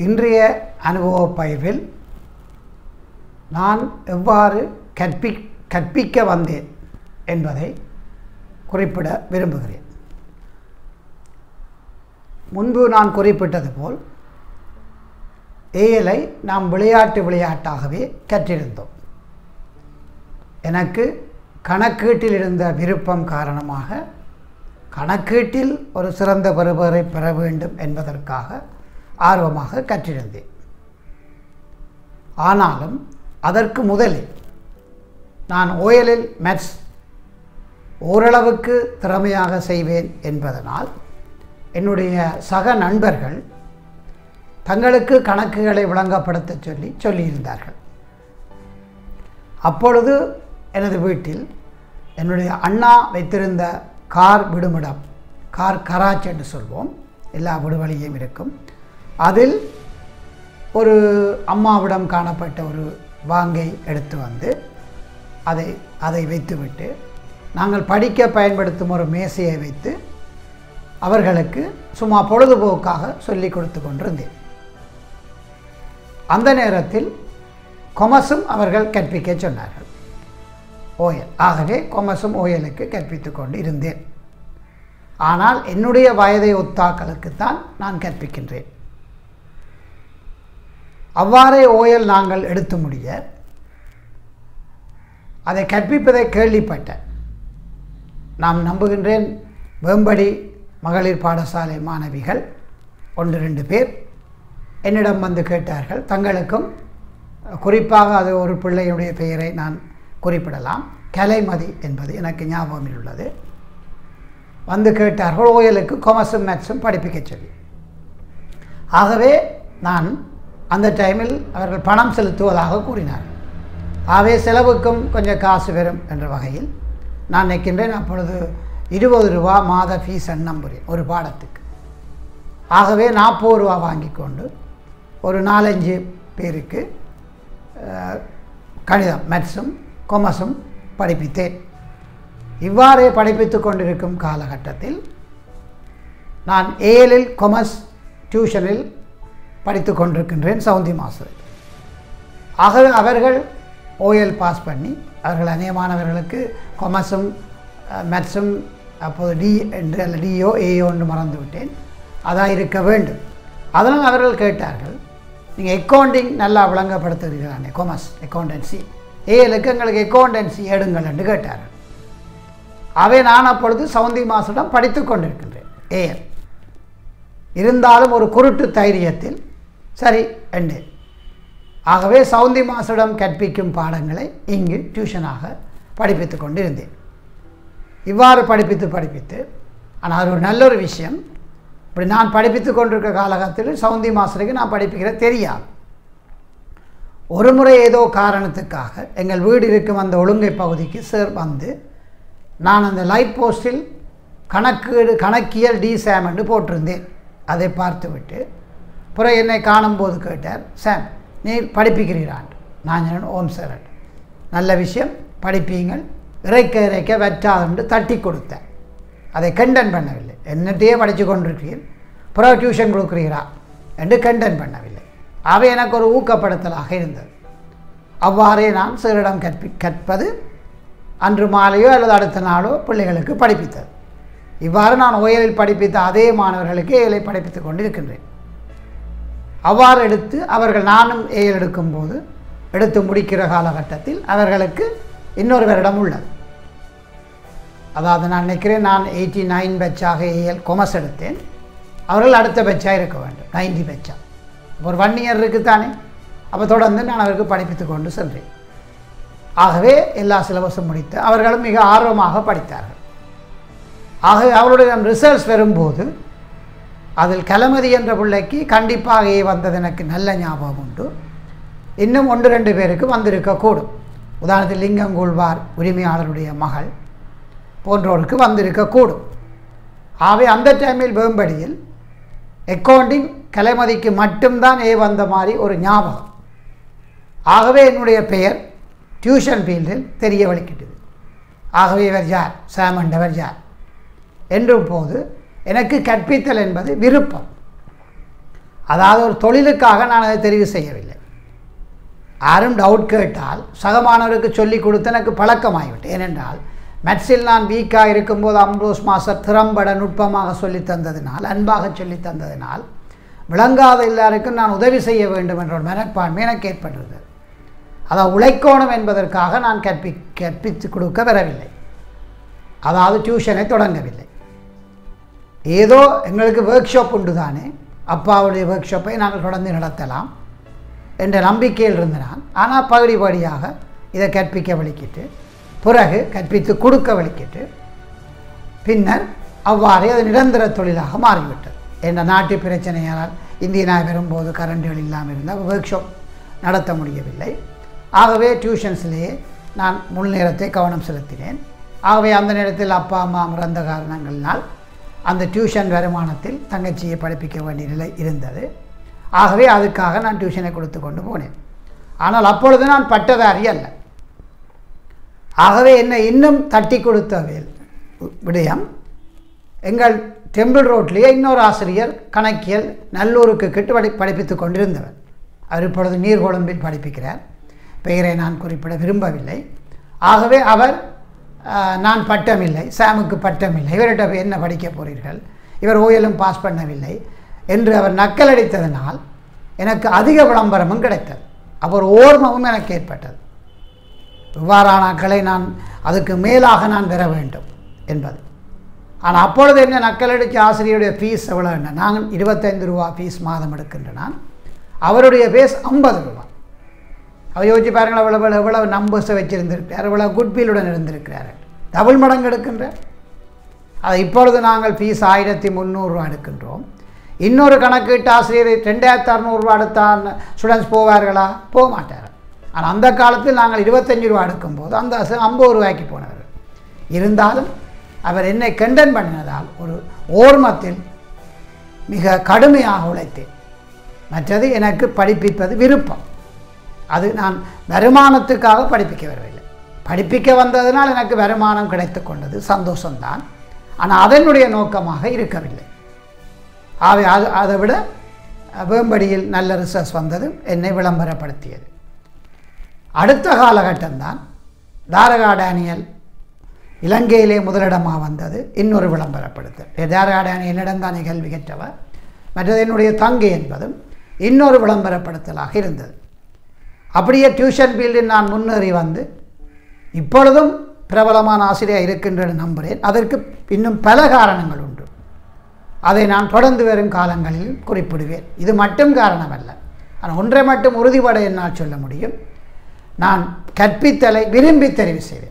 இன்றைய அனுபவ பயிர்வில் நான் எவ்வாறு கற்பி கற்பிக்க வந்தேன் என்பதை குறிப்பிட விரும்புகிறேன் முன்பு நான் குறிப்பிட்டது போல் ஏஎலை நாம் விளையாட்டு விளையாட்டாகவே கற்றிருந்தோம் எனக்கு கணக்கீட்டில் இருந்த விருப்பம் காரணமாக கணக்கீட்டில் ஒரு சிறந்த பெறுபரை பெற வேண்டும் என்பதற்காக ஆர்வமாக கற்றிருந்தேன் ஆனாலும் அதற்கு முதலில் நான் ஓயலில் மேத்ஸ் ஓரளவுக்கு திறமையாக செய்வேன் என்பதனால் என்னுடைய சக நண்பர்கள் தங்களுக்கு கணக்குகளை விளங்கப்படுத்த சொல்லி சொல்லியிருந்தார்கள் அப்பொழுது எனது வீட்டில் என்னுடைய அண்ணா வைத்திருந்த கார் விடுமிடம் கார் கராச் என்று சொல்வோம் எல்லா விடுவழியும் இருக்கும் அதில் ஒரு அம்மாவிடம் காணப்பட்ட ஒரு வாங்கை எடுத்து வந்து அதை அதை வைத்துவிட்டு நாங்கள் படிக்க பயன்படுத்தும் ஒரு மேசையை வைத்து அவர்களுக்கு சும்மா பொழுதுபோக்காக சொல்லி கொடுத்து கொண்டிருந்தேன் அந்த நேரத்தில் கொமஸும் அவர்கள் கற்பிக்க சொன்னார்கள் ஓயல் ஆகவே கொமஸும் ஓயலுக்கு கற்பித்து கொண்டு இருந்தேன் ஆனால் என்னுடைய வயதை ஒத்தாக்களுக்குத்தான் நான் கற்பிக்கின்றேன் அவ்வாறே ஓயல் நாங்கள் எடுத்து முடிய அதை கற்பிப்பதை கேள்விப்பட்டேன் நாம் நம்புகின்றேன் வேம்படி மகளிர் பாடசாலை மாணவிகள் ஒன்று ரெண்டு பேர் என்னிடம் வந்து கேட்டார்கள் தங்களுக்கும் குறிப்பாக அது ஒரு பிள்ளையுடைய பெயரை நான் குறிப்பிடலாம் கலைமதி என்பது எனக்கு ஞாபகமில் உள்ளது வந்து கேட்டார்கள் ஓயலுக்கு கொமர்ஸும் மேத்ஸும் படிப்பிக்க சொல்லி ஆகவே நான் அந்த டைமில் அவர்கள் பணம் செலுத்துவதாக கூறினார்கள் ஆகவே செலவுக்கும் கொஞ்சம் காசு வரும் என்ற வகையில் நான் நிற்கின்றேன் அப்பொழுது இருபது ரூபா மாத ஃபீஸ் நம்புகிறேன் ஒரு பாடத்துக்கு ஆகவே நாற்பது ரூபா வாங்கி கொண்டு ஒரு நாலஞ்சு பேருக்கு கணிதம் மேத்ஸும் கொமர்ஸும் படிப்பித்தேன் இவ்வாறே படிப்பித்து கொண்டிருக்கும் காலகட்டத்தில் நான் ஏழில் கொமர்ஸ் டியூஷனில் படித்து கொண்டிருக்கின்றேன் சவுந்தி மாஸ்டர் ஆகவே அவர்கள் ஓஎல் பாஸ் பண்ணி அவர்கள் அநேகமானவர்களுக்கு கொமர்ஸும் மேத்ஸும் அப்போது டி என்று அல்ல டிஓ ஏஓ என்று மறந்து விட்டேன் அதாக இருக்க வேண்டும் அதனால் அவர்கள் கேட்டார்கள் நீங்கள் அக்கௌண்டிங் நல்லா விளங்கப்படுத்துகிறீர்களானே கொமர்ஸ் அக்கௌண்டன்சி ஏழுக்கு எங்களுக்கு அக்கௌண்டன்சி எடுங்கள் என்று கேட்டார்கள் அவை நான் அப்பொழுது சவுந்தி மாசிடம் படித்து கொண்டிருக்கின்றேன் ஏஎல் இருந்தாலும் ஒரு குருட்டு தைரியத்தில் சரி என்றேன் ஆகவே சவுந்தி மாசிடம் கற்பிக்கும் பாடங்களை இங்கு டியூஷனாக படிப்பித்து கொண்டிருந்தேன் இவ்வாறு படிப்பித்து படிப்பித்து ஆனால் அது ஒரு நல்ல ஒரு விஷயம் இப்படி நான் படிப்பித்து கொண்டிருக்கிற காலகட்டத்தில் சவுந்தி மாஸ்டருக்கு நான் படிப்பிக்கிற தெரியாது ஒரு முறை ஏதோ காரணத்துக்காக எங்கள் வீடு இருக்கும் அந்த ஒழுங்கை பகுதிக்கு சார் வந்து நான் அந்த லைட் போஸ்டில் கணக்கீடு கணக்கியல் டி சாம் என்று போட்டிருந்தேன் அதை பார்த்துவிட்டு பிறகு என்னை காணும்போது கேட்டார் சாம் நீ படிப்பிக்கிறீரான் நான் சொன்னேன் ஓம் சார் நல்ல விஷயம் படிப்பீங்கள் இறைக்க இறைக்க வெற்றாதுன்னு தட்டி கொடுத்தேன் அதை கண்டன் பண்ணவில்லை என்னட்டையே படித்து கொண்டிருக்கிறீர் பிறகு டியூஷன் கொடுக்குறீரா என்று கண்டன் பண்ணவில்லை அவை எனக்கு ஒரு ஊக்கப்படுத்தலாக இருந்தது அவ்வாறே நான் சிலரிடம் கற்பி கற்பது அன்று மாலையோ அல்லது அடுத்த நாளோ பிள்ளைகளுக்கு படிப்பித்தது இவ்வாறு நான் ஓயலில் படிப்பித்த அதே மாணவர்களுக்கு ஏழை படிப்பித்து கொண்டு இருக்கின்றேன் அவ்வாறு எடுத்து அவர்கள் நானும் ஏஎல் எடுக்கும்போது எடுத்து முடிக்கிற காலகட்டத்தில் அவர்களுக்கு இன்னொரு வருடம் உள்ளது அதாவது நான் நினைக்கிறேன் நான் எயிட்டி நைன் பெச்சாக ஏஎல் கொமர்ஸ் எடுத்தேன் அவர்கள் அடுத்த பெச்சாக இருக்க வேண்டும் நைன்டி பெச்சா ஒரு ஒன் இயர் இருக்குது தானே அப்போ தொடர்ந்து நான் அவருக்கு படிப்பித்து கொண்டு சென்றேன் ஆகவே எல்லா சிலபஸும் முடித்து அவர்களும் மிக ஆர்வமாக படித்தார்கள் ஆகவே அவருடைய ரிசல்ட்ஸ் வரும்போது அதில் கலமதி என்ற பிள்ளைக்கு கண்டிப்பாக ஏ வந்தது எனக்கு நல்ல ஞாபகம் உண்டு இன்னும் ஒன்று ரெண்டு பேருக்கு வந்திருக்கக்கூடும் உதாரணத்தில் லிங்கங்கூழ்வார் உரிமையாளருடைய மகள் போன்றோருக்கு வந்திருக்கக்கூடும் ஆகவே அந்த டைமில் வேம்படியில் அக்கௌண்டிங் கலைமதிக்கு மட்டும்தான் ஏ வந்த மாதிரி ஒரு ஞாபகம் ஆகவே என்னுடைய பெயர் டியூஷன் ஃபீல்டில் தெரிய வலிக்கிட்டது ஆகவே இவர் யார் சாமண்டவர் யார் என்றும் போது எனக்கு கற்பித்தல் என்பது விருப்பம் அதாவது ஒரு தொழிலுக்காக நான் அதை தெரிவு செய்யவில்லை யாரும் டவுட் கேட்டால் சக மாணவருக்கு சொல்லி கொடுத்து எனக்கு பழக்கமாகிவிட்டு ஏனென்றால் மேத்ஸில் நான் வீக்காக இருக்கும்போது அம்ரோஸ் மாஸ்டர் திறம்பட நுட்பமாக சொல்லி தந்ததினால் அன்பாக சொல்லி தந்ததினால் விளங்காத எல்லாருக்கும் நான் உதவி செய்ய வேண்டும் என்ற ஒரு மனப்பான்மை எனக்கு ஏற்பட்டிருந்தது அதாவது உழைக்கோணும் என்பதற்காக நான் கற்பி கற்பித்து கொடுக்க வரவில்லை அதாவது டியூஷனை தொடங்கவில்லை ஏதோ எங்களுக்கு ஒர்க் ஷாப் உண்டு தானே அப்பாவுடைய ஒர்க் ஷாப்பை நாங்கள் தொடர்ந்து நடத்தலாம் என்ற நம்பிக்கையில் இருந்த நான் ஆனால் பகுதி படியாக இதை கற்பிக்க வலிக்கிட்டு பிறகு கற்பித்து கொடுக்க வலிக்கிட்டு பின்னர் அவ்வாறே அது நிரந்தர தொழிலாக மாறிவிட்டது என்ற நாட்டு பிரச்சனையால் இந்தியனாக வரும்போது கரண்டுகள் இல்லாமல் இருந்தால் ஒர்க் ஷாப் நடத்த முடியவில்லை ஆகவே டியூஷன்ஸ்லேயே நான் முழு நேரத்தை கவனம் செலுத்தினேன் ஆகவே அந்த நேரத்தில் அப்பா அம்மா இறந்த காரணங்களினால் அந்த டியூஷன் வருமானத்தில் தங்கச்சியை படிப்பிக்க வேண்டிய நிலை இருந்தது ஆகவே அதுக்காக நான் டியூஷனை கொடுத்து கொண்டு போனேன் ஆனால் அப்பொழுது நான் பட்டதாரி அல்ல ஆகவே என்னை இன்னும் தட்டி கொடுத்த வே- விடயம் எங்கள் டெம்பிள் ரோட்லேயே இன்னொரு ஆசிரியர் கணக்கியல் நல்லூருக்கு கிட்டு படி படிப்பித்துக் கொண்டிருந்தவர் அவர் இப்பொழுது நீர்கொழும்பில் படிப்பிக்கிறார் பெயரை நான் குறிப்பிட விரும்பவில்லை ஆகவே அவர் ஆஹ், நான் பட்டமில்லை சாமுக்கு பட்டமில்லை இவர்கிட்ட போய் என்ன படிக்க போகிறீர்கள் இவர் ஓயலும் பாஸ் பண்ணவில்லை என்று அவர் நக்கலடித்ததனால் எனக்கு அதிக விளம்பரமும் கிடைத்தது அவர் ஓர்மமும் எனக்கு ஏற்பட்டது இவ்வாறானாக்களை நான் அதுக்கு மேலாக நான் பெற வேண்டும் என்பது ஆனால் அப்பொழுது என்ன நக்கலடிச்ச ஆசிரியருடைய ஃபீஸ் எவ்வளோ என்ன நான் இருபத்தைந்து ரூபா ஃபீஸ் மாதம் எடுக்கின்ற நான் அவருடைய ஃபீஸ் ஐம்பது ரூபா அவர் யோசிச்சு பாருங்கள் எவ்வளவு எவ்வளவு நம்பர்ஸை வச்சிருந்திருக்கிறார் எவ்வளவு குட்பீலுடன் இருந்திருக்கிறார் டபுள் மடங்கு எடுக்கின்ற அது இப்பொழுது நாங்கள் ஃபீஸ் ஆயிரத்தி முந்நூறுரூவா எடுக்கின்றோம் இன்னொரு கணக்கீட்டு ஆசிரியர் ரெண்டாயிரத்து அறநூறுவா எடுத்தால் ஸ்டூடெண்ட்ஸ் போவார்களா போக மாட்டார் ஆனால் அந்த காலத்தில் நாங்கள் இருபத்தஞ்சி ரூபா எடுக்கும்போது அந்த ஆசிரியர் ஐம்பது ரூபாய்க்கு போனவர் இருந்தாலும் அவர் என்னை கண்டன் பண்ணினதால் ஒரு ஓர்மத்தில் மிக கடுமையாக உழைத்தேன் மற்றது எனக்கு படிப்பிப்பது விருப்பம் அது நான் வருமானத்துக்காக படிப்பிக்க வரவில்லை படிப்பிக்க வந்ததனால் எனக்கு வருமானம் கிடைத்து கொண்டது சந்தோஷம்தான் ஆனால் அதனுடைய நோக்கமாக இருக்கவில்லை ஆகவே அது அதை விட வேம்படியில் நல்ல ரிசர்ச் வந்தது என்னை விளம்பரப்படுத்தியது அடுத்த காலகட்டம்தான் தாரகா டேனியல் இலங்கையிலே முதலிடமாக வந்தது இன்னொரு விளம்பரப்படுத்தல் தாரகா டேனியல் என்னிடம் தானே கல்வி கற்றவர் மற்றது என்னுடைய தங்கை என்பதும் இன்னொரு விளம்பரப்படுத்தலாக இருந்தது அப்படியே டியூஷன் ஃபீல்டில் நான் முன்னேறி வந்து இப்பொழுதும் பிரபலமான ஆசிரியர் இருக்கின்றன நம்புகிறேன் அதற்கு இன்னும் பல காரணங்கள் உண்டு அதை நான் தொடர்ந்து வரும் காலங்களில் குறிப்பிடுவேன் இது மட்டும் காரணமல்ல ஆனால் ஒன்றை மட்டும் உறுதிபட என்னால் சொல்ல முடியும் நான் கற்பித்தலை விரும்பி தெரிவு செய்வேன்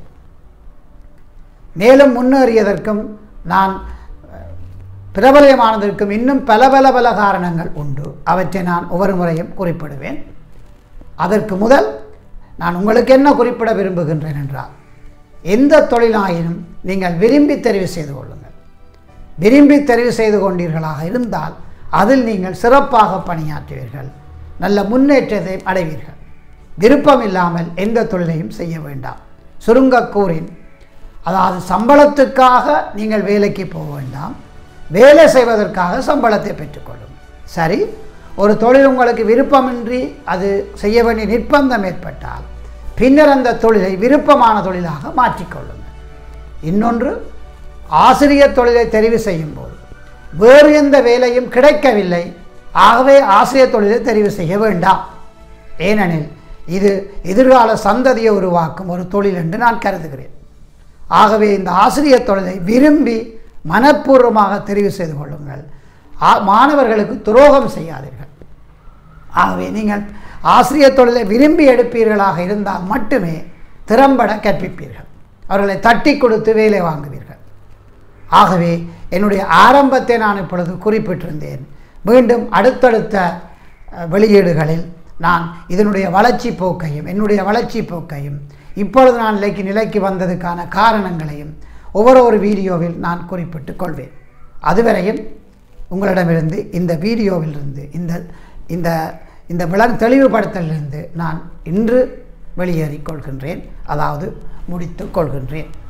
மேலும் முன்னேறியதற்கும் நான் அஹ், பிரபலமானதற்கும் இன்னும் பல பல பல காரணங்கள் உண்டு அவற்றை நான் ஒவ்வொரு முறையும் குறிப்பிடுவேன் அதற்கு முதல் நான் உங்களுக்கு என்ன குறிப்பிட விரும்புகின்றேன் என்றால் எந்த தொழிலாயினும் நீங்கள் விரும்பி தெரிவு செய்து கொள்ளுங்கள் விரும்பி தெரிவு செய்து கொண்டீர்களாக இருந்தால் அதில் நீங்கள் சிறப்பாக பணியாற்றுவீர்கள் நல்ல முன்னேற்றத்தை அடைவீர்கள் விருப்பம் இல்லாமல் எந்த தொழிலையும் செய்ய வேண்டாம் சுருங்கக் கூறின் அதாவது சம்பளத்துக்காக நீங்கள் வேலைக்கு போக வேண்டாம் வேலை செய்வதற்காக சம்பளத்தை பெற்றுக்கொள்ளும் சரி ஒரு தொழில் உங்களுக்கு விருப்பமின்றி அது செய்ய வேண்டிய நிர்பந்தம் ஏற்பட்டால் பின்னர் அந்த தொழிலை விருப்பமான தொழிலாக மாற்றிக்கொள்ளுங்கள் இன்னொன்று ஆசிரியர் தொழிலை தெரிவு செய்யும் போது வேறு எந்த வேலையும் கிடைக்கவில்லை ஆகவே ஆசிரியர் தொழிலை தெரிவு செய்ய வேண்டாம் ஏனெனில் இது எதிர்கால சந்ததியை உருவாக்கும் ஒரு தொழில் என்று நான் கருதுகிறேன் ஆகவே இந்த ஆசிரியர் தொழிலை விரும்பி மனப்பூர்வமாக தெரிவு செய்து கொள்ளுங்கள் ஆ- மாணவர்களுக்கு துரோகம் செய்யாதீர்கள் ஆகவே நீங்கள் ஆசிரியர் தொழிலை விரும்பி எடுப்பீர்களாக இருந்தால் மட்டுமே திறம்பட கற்பிப்பீர்கள் அவர்களை தட்டி கொடுத்து வேலை வாங்குவீர்கள் ஆகவே என்னுடைய ஆரம்பத்தை நான் இப்பொழுது குறிப்பிட்டிருந்தேன் மீண்டும் அடுத்தடுத்த அஹ், வெளியீடுகளில் நான் இதனுடைய வளர்ச்சி போக்கையும் என்னுடைய வளர்ச்சி போக்கையும் இப்பொழுது நான் நிலைக்கு நிலைக்கு வந்ததுக்கான காரணங்களையும் ஒவ்வொரு ஒரு வீடியோவில் நான் குறிப்பிட்டுக் கொள்வேன் அதுவரையும் உங்களிடமிருந்து இந்த வீடியோவிலிருந்து இந்த இந்த இந்த விளங் தெளிவுபடுத்தலிலிருந்து நான் இன்று வெளியேறிக் கொள்கின்றேன் அதாவது முடித்துக் கொள்கின்றேன்